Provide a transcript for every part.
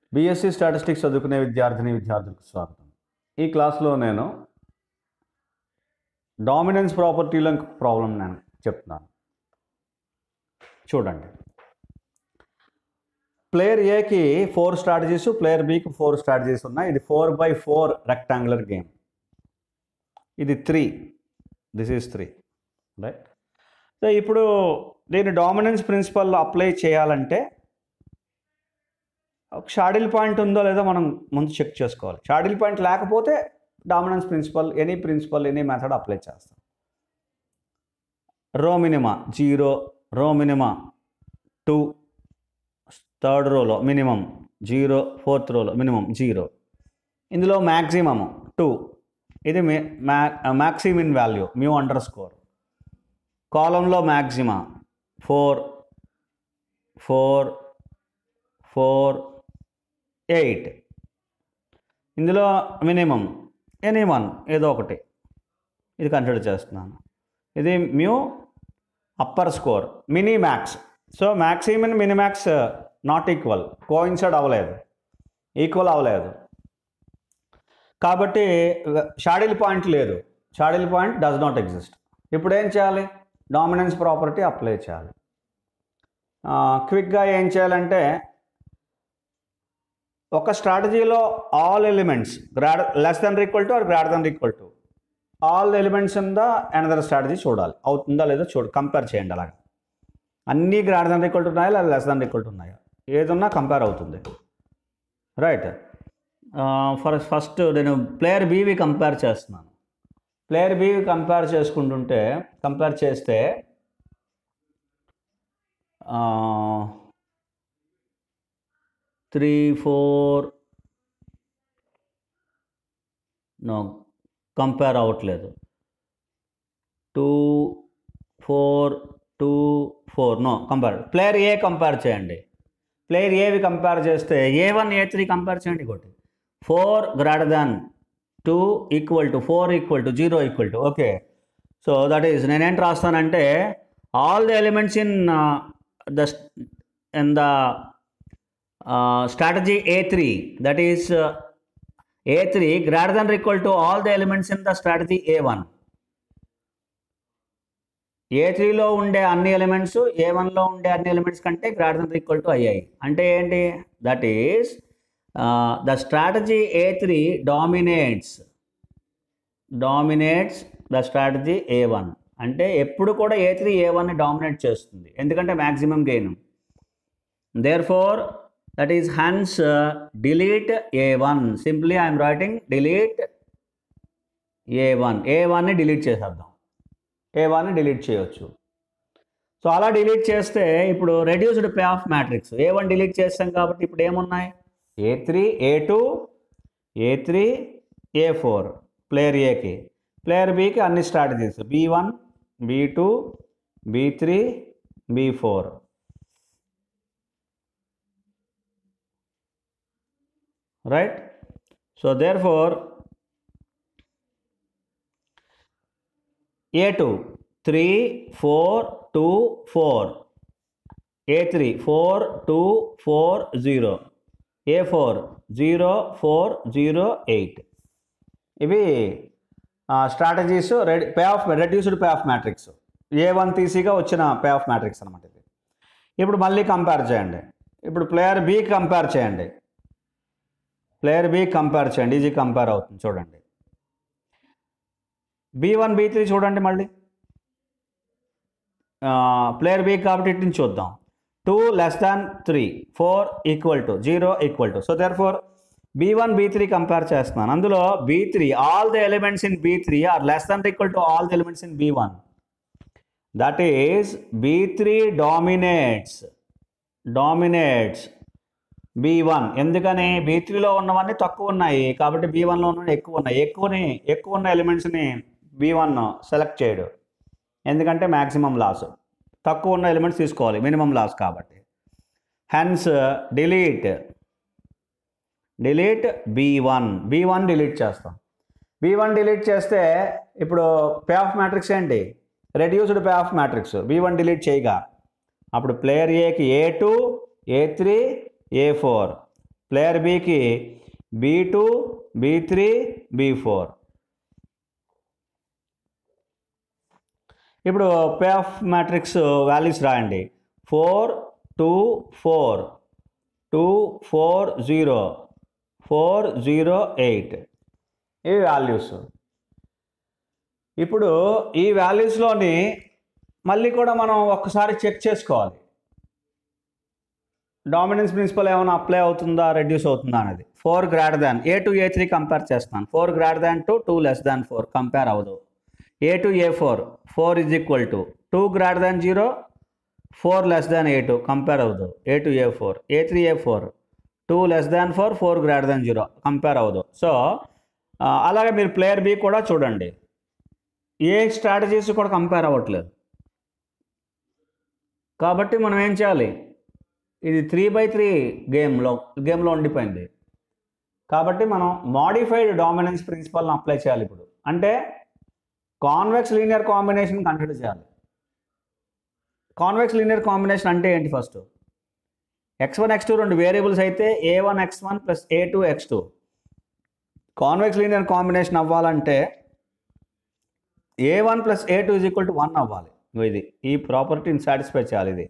BSc statistics చదువుకునే విద్యార్థిని విద్యార్థులకు స్వాగతం ఈ క్లాస్లో నేను డామినెన్స్ ప్రాపర్టీల ప్రాబ్లం నేను చెప్తున్నాను చూడండి ప్లేయర్ ఏకి ఫోర్ స్ట్రాటజీస్ ప్లేయర్ బికి ఫోర్ స్ట్రాటజీస్ ఉన్నాయి ఇది four by four rectangular game ఇది three this is three right so ఇప్పుడు దీని డామినెన్స్ ప్రిన్సిపల్ అప్లై చేయాలంటే ఒక షాడిల్ పాయింట్ ఉందో లేదో మనం ముందు చెక్ చేసుకోవాలి షాడిల్ పాయింట్ లేకపోతే dominance principle any principle any method apply చేస్తాం row minima zero row minima two third రోలో మినిమం జీరో ఫోర్త్ రోలో మినిమం జీరో ఇందులో మ్యాక్సిమమ్ టూ ఇది మ్యా maximin value mu under score కాలంలో maxima four four four eight ఇందులో minimum any one ఏదో ఒకటి ఇది కన్సిడర్ చేస్తున్నాను ఇది mu upper score mini max so maximum minimax not equal coincide అవ్వలేదు ఈక్వల్ అవ్వలేదు కాబట్టి షాడిల్ పాయింట్ లేదు saddle point does not exist ఇప్పుడు ఏం చేయాలి డామినెన్స్ ప్రాపర్టీ అప్లై చేయాలి క్విక్గా ఏం చేయాలంటే ఒక స్ట్రాటజీలో all elements greater less than equal to or greater than equal to all elements in the another strategy చూడాలి అవుతుందా లేదో చూడు కంపేర్ చేయండి అలాగా అన్నీ గ్రాడ్ దెన్ ఈక్వల్ టు ఉన్నాయా లేదా లెస్ దెన్ ఈక్వల్ టు ఉన్నాయా ఏదున్నా కంపేర్ అవుతుంది రైట్ ఫర్ ఫస్ట్ నేను ప్లేయర్ బీవి కంపేర్ చేస్తున్నాను ప్లేయర్ బీవి కంపేర్ చేసుకుంటుంటే కంపేర్ చేస్తే త్రీ ఫోర్ నో కంపేర్ అవ్వట్లేదు two four two four no compare player A compare చేయండి ప్లేయర్ ఏవి కంపేర్ చేస్తే A one A three compare చేయండి ఒకటి four greater than two equal to four equal to zero equal to okay so that is నేనేంటి రాస్తానంటే all the elements in the in the strategy A three that is A three greater than equal to all the elements in the strategy A one A త్రీలో ఉండే అన్ని elements ఏ వన్లో ఉండే అన్ని elements కంటే greater than equal to అయ్యాయి అంటే ఏంటి that is the strategy A three dominates dominates the strategy A one అంటే ఎప్పుడు కూడా ఏ త్రీ ఏ వన్ని డామినేట్ చేస్తుంది ఎందుకంటే maximum gain therefore that is hence delete A one simply I'm writing delete A one A వన్ని delete చేసేద్దాం ఏ వన్ని delete చేయొచ్చు సో అలా డిలీట్ చేస్తే ఇప్పుడు reduced payoff matrix A one delete చేస్తాం కాబట్టి ఇప్పుడు ఏమున్నాయి A three A two A three A four player ఏకి ప్లేయర్ బికి అన్ని strategies B one B two B three B four right so therefore a2 3 4 2 4 a3 4 2 4 0 a4 0 4 0 8 ఇవి strategies ready payoff reduced payoff matrix A one తీసిగా వచ్చిన payoff matrix అనమాట ఇది ఇప్పుడు మళ్ళీ కంపేర్ చేయండి ఇప్పుడు ప్లేయర్ బి కంపేర్ చేయండి ప్లేయర్ బి కంపేర్ చేయండి ఈజీ కంపేర్ అవుతుంది చూడండి బీ వన్ బీ త్రీ చూడండి మళ్ళీ ప్లేయర్ బి కాబట్టి ఇటు నుంచి చూద్దాం two less than three four equal to zero equal to so therefore B one B three compare చేస్తున్నాను అందులో B three all the elements in B three are less than equal to all the elements in B one that is B three dominates dominates B one ఎందుకని B త్రీలో ఉన్నవన్నీ తక్కువ ఉన్నాయి కాబట్టి be వన్లో ఉన్నవి ఎక్కువ ఉన్నాయి ఎక్కువని ఎక్కువ ఉన్న ఎలిమెంట్స్ని బీ వన్ సెలెక్ట్ చేయడు ఎందుకంటే మ్యాక్సిమం లాస్ తక్కువ ఉన్న ఎలిమెంట్స్ తీసుకోవాలి మినిమం లాస్ కాబట్టి hence delete delete B one B one delete చేస్తాం బీ వన్ డిలీట్ చేస్తే ఇప్పుడు పే ఆఫ్ మ్యాట్రిక్స్ ఏంటి reduced payoff matrix B one delete చేయగా అప్పుడు ప్లేయర్ ఏకి A two A three A four player బికి B two B three B four ఇప్పుడు payoff matrix values రాయండి four two four two four zero four zero eight ఇవి values ఇప్పుడు ఈ వాల్యూస్లోని మళ్ళీ కూడా మనం ఒక్కసారి చెక్ చేసుకోవాలి డామినెన్స్ ప్రిన్సిపల్ ఏమైనా అప్లై అవుతుందా రెడ్యూస్ అవుతుందా అనేది four greater than A two A three compare చేస్తాను four greater than two two less than four compare అవ్వదు A two A four four is equal to two greater than zero four less than A two compare అవ్వదు A two A four A three A four two less than four four greater than zero compare అవ్వదు so అలాగే మీరు player B కూడా చూడండి ఏ strategies కూడా compare అవ్వట్లేదు కాబట్టి మనం ఏం చేయాలి ఇది త్రీ బై త్రీ గేమ్లో గేమ్లో ఉండిపోయింది కాబట్టి మనం మాడిఫైడ్ డామినెన్స్ ప్రిన్సిపల్ని అప్లై చేయాలి ఇప్పుడు అంటే కాన్వెక్స్ లీనియర్ కాంబినేషన్ కన్సిడర్ చేయాలి కాన్వెక్స్ లీనియర్ కాంబినేషన్ అంటే ఏంటి first X one X two రెండు వేరియబుల్స్ అయితే A one X one plus A two X two convex linear combination అవ్వాలంటే A one plus A two is equal to one అవ్వాలి ఇగో ఇది ఈ ప్రాపర్టీని సాటిస్ఫై చేయాలి ఇది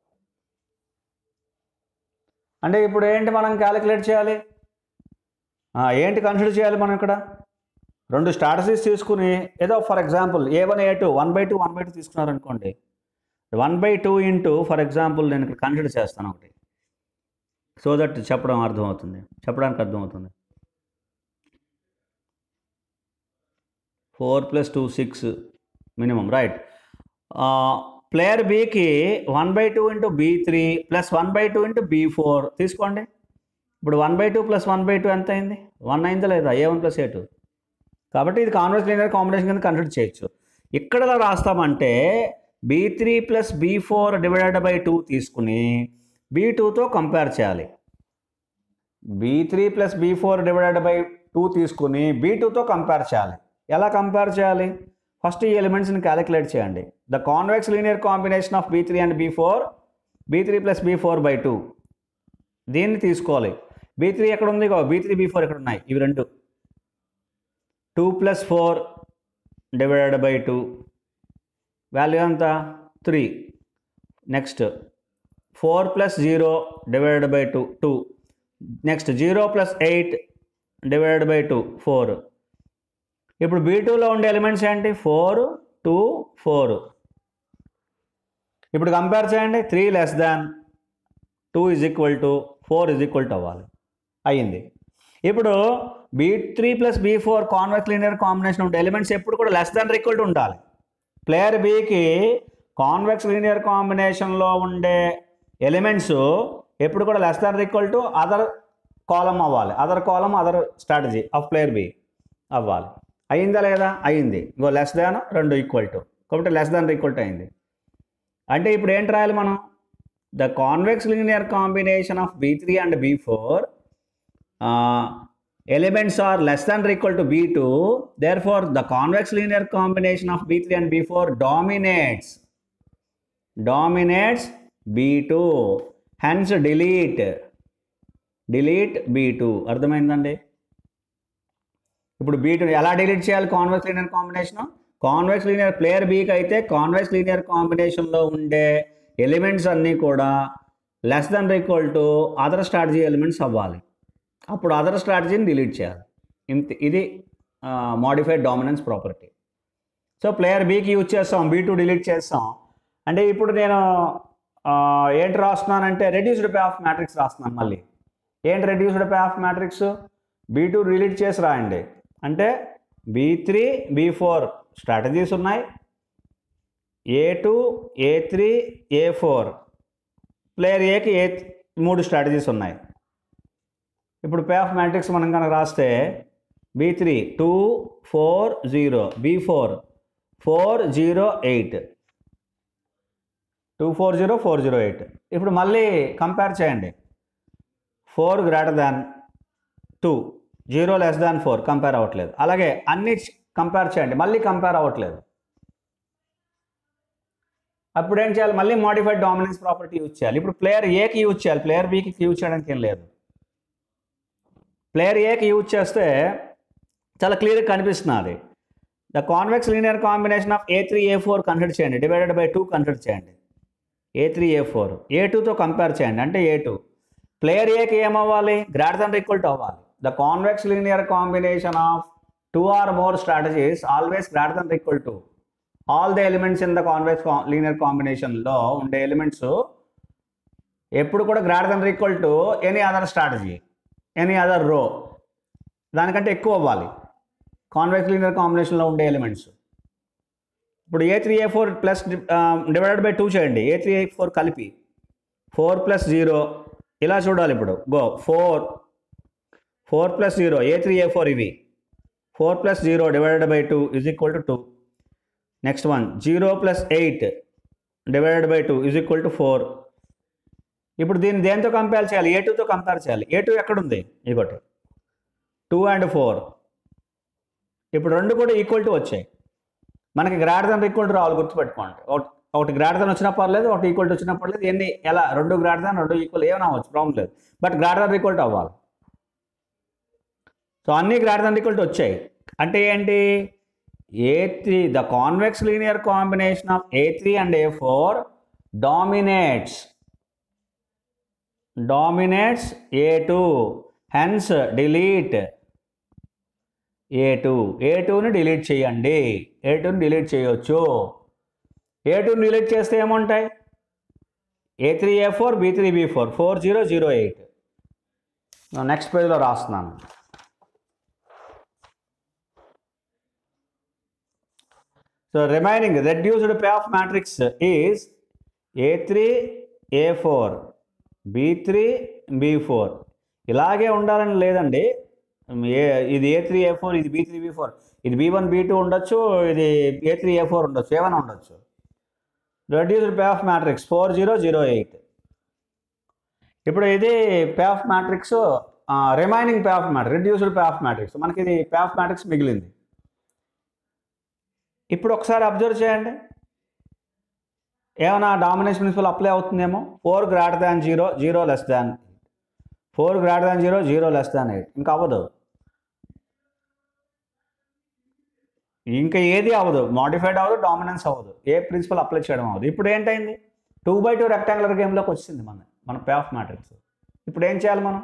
అంటే ఇప్పుడు ఏంటి మనం క్యాలిక్యులేట్ చేయాలి ఆ, ఏంటి కన్సిడర్ చేయాలి మనం ఇక్కడ రెండు స్ట్రాటజీస్ తీసుకుని ఏదో for example A one A two one by two one by two తీసుకున్నారనుకోండి one by two into for example నేను ఇక్కడ కన్సిడర్ చేస్తాను ఒకటి సో దట్ చెప్పడం అర్థమవుతుంది చెప్పడానికి అర్థమవుతుంది four plus two six minimum right player బికి one by two into B three plus one by two into B four తీసుకోండి ఇప్పుడు one by two plus one by two ఎంత అయింది వన్ అయిందా లేదా A one plus A two కాబట్టి ఇది convex linear combination కింద కన్సిడర్ చేయొచ్చు ఇక్కడ ఎలా రాస్తామంటే B three plus B four divided by two తీసుకుని బీ టూతో కంపేర్ చేయాలి B three plus B four divided by two తీసుకుని బీ టూతో కంపేర్ చేయాలి ఎలా కంపేర్ చేయాలి ఫస్ట్ ఈ ఎలిమెంట్స్ని క్యాలిక్యులేట్ చేయండి the convex linear combination of B three and B four B three plus B four by two దీన్ని తీసుకోవాలి బీ త్రీ ఎక్కడ ఉంది బీ త్రీ బీ ఫోర్ ఎక్కడ ఉన్నాయి ఇవి రెండు two plus four divided by two value ఎంత three next four plus zero divided by two two next zero plus eight divided by two four ఇప్పుడు బీ టూలో ఉండే ఎలిమెంట్స్ ఏంటి ఫోర్ టూ ఫోర్ ఇప్పుడు కంపేర్ చేయండి three less than two is equal to four is equal to అవ్వాలి అయ్యింది ఇప్పుడు B three plus B four convex linear combination ఉండే ఎలిమెంట్స్ ఎప్పుడు కూడా లెస్ దాన్ ఈక్వల్ టు ఉండాలి ప్లేయర్ బీకి కాన్వెక్స్ లీనియర్ కాంబినేషన్లో ఉండే ఎలిమెంట్స్ ఎప్పుడు కూడా less than equal to other column అవ్వాలి other column other strategy of player B అవ్వాలి అయిందా లేదా అయింది ఇంకో లెస్ దాన్ రెండు ఈక్వల్ టు కాబట్టి లెస్ దాన్ ఈక్వల్ టు అయింది అంటే ఇప్పుడు ఏంటి రాయాలి మనం the convex linear combination of B three and B four elements are less than equal to B two therefore the convex linear combination of B three and B four dominates dominates B two hence delete delete B two అర్థమైందండి ఇప్పుడు B two ఎలా delete చేయాలి convex linear combination convex linear player బీకి అయితే convex linear కాంబినేషన్లో ఉండే elements అన్నీ కూడా less than equal to other strategy elements అవ్వాలి అప్పుడు అదర్ స్ట్రాటజీని డిలీట్ చేయాలి ఇంత ఇది modified dominance property so player బీకి యూజ్ చేస్తాం బీ టూ డిలీట్ చేస్తాం అంటే ఇప్పుడు నేను ఆ, ఏంటి రాస్తున్నానంటే రెడ్యూస్డ్ పే ఆఫ్ మ్యాట్రిక్స్ రాస్తున్నాను మళ్ళీ ఏంటి reduced payoff matrix B two delete చేసి రాయండి అంటే B three B four strategies ఉన్నాయి A two A three A four player ఏకి ఏ మూడు స్ట్రాటజీస్ ఉన్నాయి ఇప్పుడు పే ఆఫ్ మ్యాట్రిక్స్ మనం కనుక రాస్తే B three two four zero B four four zero eight two four zero four zero eight ఇప్పుడు మళ్ళీ కంపేర్ చేయండి four greater than two zero less than four compare అవ్వట్లేదు అలాగే అన్ని కంపేర్ చేయండి మళ్ళీ కంపేర్ అవ్వట్లేదు అప్పుడు ఏం చేయాలి మళ్ళీ మాడిఫైడ్ డామినెన్స్ ప్రాపర్టీ యూజ్ చేయాలి ఇప్పుడు ప్లేయర్ ఏకి యూజ్ చేయాలి ప్లేయర్ బీకి యూజ్ చేయడానికి ఏం లేదు ప్లేయర్ ఏకి యూజ్ చేస్తే చాలా క్లియర్గా కనిపిస్తున్నది the convex linear combination of A three A four consider చేయండి డివైడెడ్ బై టూ కన్సిడర్ చేయండి ఏ త్రీ ఏ ఫోర్ ఏ టూతో కంపేర్ చేయండి అంటే ఏ టూ ప్లేయర్ ఏకి ఏమవ్వాలి గ్రేటర్ దన్ ఈక్వల్ టు అవ్వాలి the convex linear combination of two or more strategies always greater than equal to all the elements in the convex linear కాంబినేషన్లో ఉండే elements ఎప్పుడు కూడా greater than equal to any other strategy any other row దానికంటే ఎక్కువ అవ్వాలి convex linear కాంబినేషన్లో ఉండే elements ఇప్పుడు A three A four plus divided by two చేయండి ఏ త్రీ ఏ ఫోర్ కలిపి ఫోర్ ప్లస్ జీరో ఇలా చూడాలి ఇప్పుడు go four four plus zero A three A four ఇవి four plus zero divided by two is equal to two next one zero plus eight divided by two is equal to four ఇప్పుడు దీన్ని దేంతో compare చేయాలి ఏ టూతో compare చేయాలి ఏ two ఎక్కడుంది ఇగోటి two and four ఇప్పుడు రెండు కూడా ఈక్వల్ టు వచ్చాయి మనకి గ్రాడ్ దన్ ఈక్వల్ టు రావాలి గుర్తుపెట్టుకోండి ఒకటి ఒకటి గ్రాడ్ దన్ వచ్చినా పర్లేదు ఒకటి ఈక్వల్ టు వచ్చినా పర్లేదు ఎన్ని ఎలా రెండు గ్రాడ్ దన్ రెండు ఈక్వల్ ఏమైనా అవ్వచ్చు ప్రాబ్లం లేదు but greater than equal to అవ్వాలి సో అన్ని గ్రాడ్ దన్ ఈక్వల్ టు వచ్చాయి అంటే ఏంటి A three the convex linear combination of A three and A four dominates dominates A two hence delete A two A టూని delete చేయండి ఏ టూని delete చేయొచ్చు ఏ టూని డిలీట్ చేస్తే ఏముంటాయి A three A four B three B four four zero zero eight next పేజ్లో రాస్తున్నాను so remaining reduced payoff matrix is A three A four B three B four ఇలాగే ఉండాలని లేదండి ఏ ఇది ఏ త్రీ ఏ ఫోర్ ఇది B three B four ఇది B one B two ఉండొచ్చు ఇది ఏ త్రీ ఏ ఫోర్ ఉండొచ్చు ఏమైనా ఉండొచ్చు reduced payoff matrix four zero zero eight ఇప్పుడు ఇది payoff matrix remaining payoff matrix reduced payoff matrix మనకి ఇది పే ఆఫ్ మ్యాట్రిక్స్ మిగిలింది ఇప్పుడు ఒకసారి అబ్జర్వ్ చేయండి ఏమైనా డామినేషన్ ప్రిన్సిపల్ అప్లై అవుతుందేమో four greater than zero zero less than four greater than zero zero less than eight ఇంకా అవ్వదు ఇంకా ఏది అవ్వదు మాడిఫైడ్ అవ్వదు డామినెన్స్ అవ్వదు ఏ ప్రిన్సిపల్ అప్లై చేయడం అవ్వదు ఇప్పుడు ఏంటైంది టూ బై టూ రెక్టాంగులర్ గేమ్లోకి వచ్చింది మన మన పే ఆఫ్ మ్యాట్రిక్స్ ఇప్పుడు ఏం చేయాలి మనం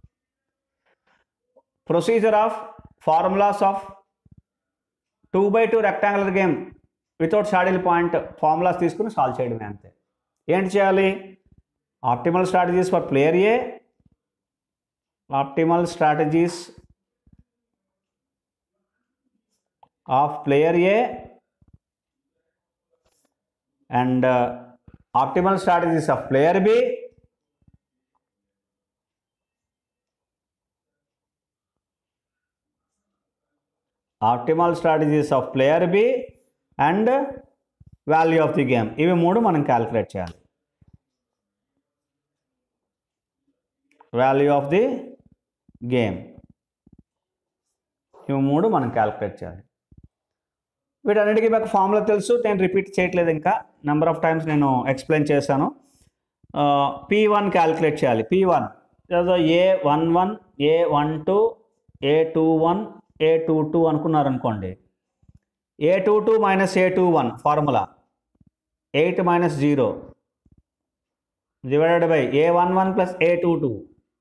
procedure of formulas of two by two rectangular game without saddle point formulas తీసుకుని సాల్వ్ చేయడమే అంతే ఏంటి చేయాలి optimal strategies for player A optimal strategies of player A and optimal strategies of player B optimal strategies of player B and value of the game ఇవి మూడు మనం calculate చేయాలి value of the game ఇవి మూడు మనం calculate చేయాలి వీటన్నిటికీ మీకు ఫార్ములా తెలుసు నేను రిపీట్ చేయట్లేదు ఇంకా నెంబర్ ఆఫ్ టైమ్స్ నేను ఎక్స్ప్లెయిన్ చేశాను పీ వన్ క్యాలిక్యులేట్ చేయాలి P one A one one A one two A two one A two two అనుకున్నారనుకోండి A two two minus A two one formula eight minus zero divided by A one one plus A two two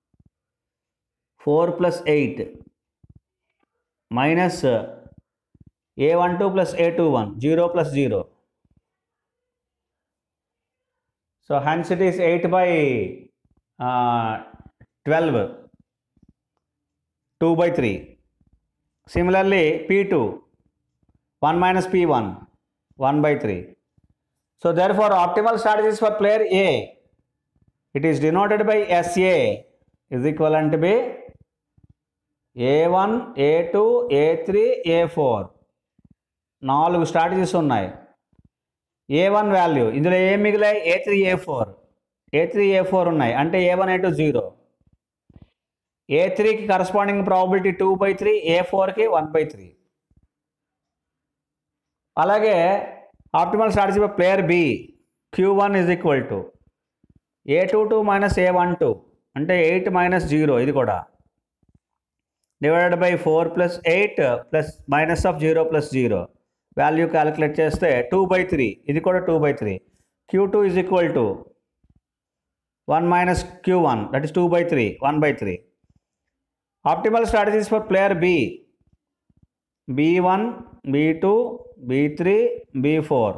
four plus eight minus A one two plus A two one zero plus zero so hence it is eight by twelve two by three similarly P two one minus P one one by three so therefore optimal strategies for player A it is denoted by SA is equal B A one A two A three A four నాలుగు strategies ఉన్నాయి A one value ఇందులో ఏం మిగిలాయి A three A four A three A four ఉన్నాయి అంటే A one A two zero A త్రీకి corresponding probability two by three A ఫోర్కి one by three అలాగే optimal strategy for player B Q one is equal to A two two minus A one two అంటే eight minus zero ఇది కూడా divided by four plus eight plus minus of zero plus zero value calculate చేస్తే two by three ఇది కూడా two by three Q two is equal to one minus Q one that is two by three one by three optimal strategies for player B B one B two B three B four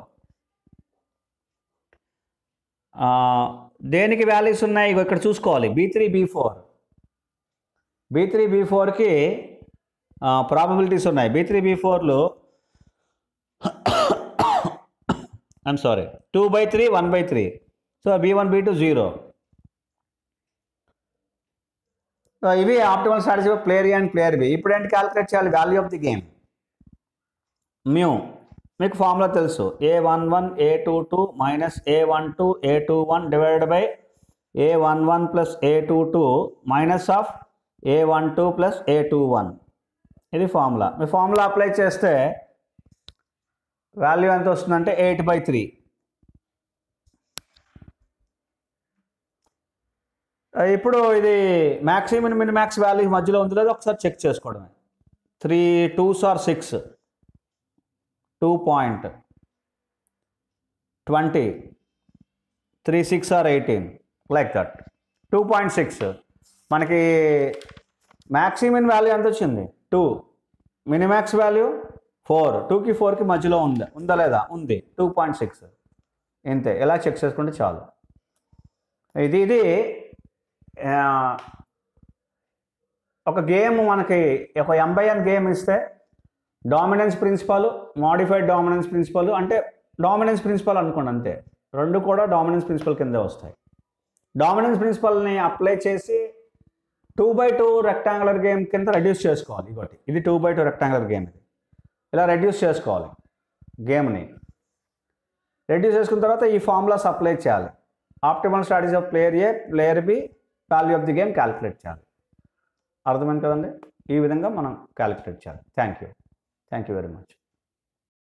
దేనికి values ఉన్నాయి ఇగో ఇక్కడ చూసుకోవాలి B three B four B three B ఫోర్కి probabilities ఉన్నాయి B three B ఫోర్లో I'm sorry two by three one by three so B one B two zero ఇవి optimal strategy player and player B ఇప్పుడు ఏంటి calculate చేయాలి value of the game mu మీకు formula తెలుసు A one one A two two minus A one two A two one divided by A one one plus A two two minus of A one two plus A two one ఇది formula మీ formula apply చేస్తే value ఎంత వస్తుందంటే eight by three ఇప్పుడు ఇది maximum మిన్ max value మధ్యలో ఉంది లేదో ఒకసారి చెక్ చేసుకోవడమే three twos are six two point twenty three six are eighteen like that two point six మనకి మ్యాక్సిమం వాల్యూ ఎంత వచ్చింది టూ మినిమాక్స్ వాల్యూ ఫోర్ టూకి ఫోర్కి మధ్యలో ఉందా ఉందా లేదా ఉంది టూ పాయింట్ సిక్స్ ఇంతే ఎలా చెక్ చేసుకుంటే చాలు ఇది ఇది ఆ, ఒక గేమ్ మనకి ఒక ఎంబైఎన్ గేమ్ ఇస్తే dominance principle modified dominance principle అంటే డామినెన్స్ ప్రిన్సిపల్ అనుకోండి అంతే రెండు కూడా డామినెన్స్ ప్రిన్సిపల్ కిందే వస్తాయి డామినెన్స్ ప్రిన్సిపల్ని అప్లై చేసి two by two rectangular game కింద రెడ్యూస్ చేసుకోవాలి ఇంకోటి ఇది two by two rectangular game ఇది ఇలా రెడ్యూస్ చేసుకోవాలి గేమ్ని రెడ్యూస్ చేసుకున్న తర్వాత ఈ ఫార్ములాస్ అప్లై చేయాలి optimal strategy of player A player B value of the game calculate చేయాలి అర్థమైంది కదండి ఈ విధంగా మనం క్యాలిక్యులేట్ చేయాలి thank you thank you very much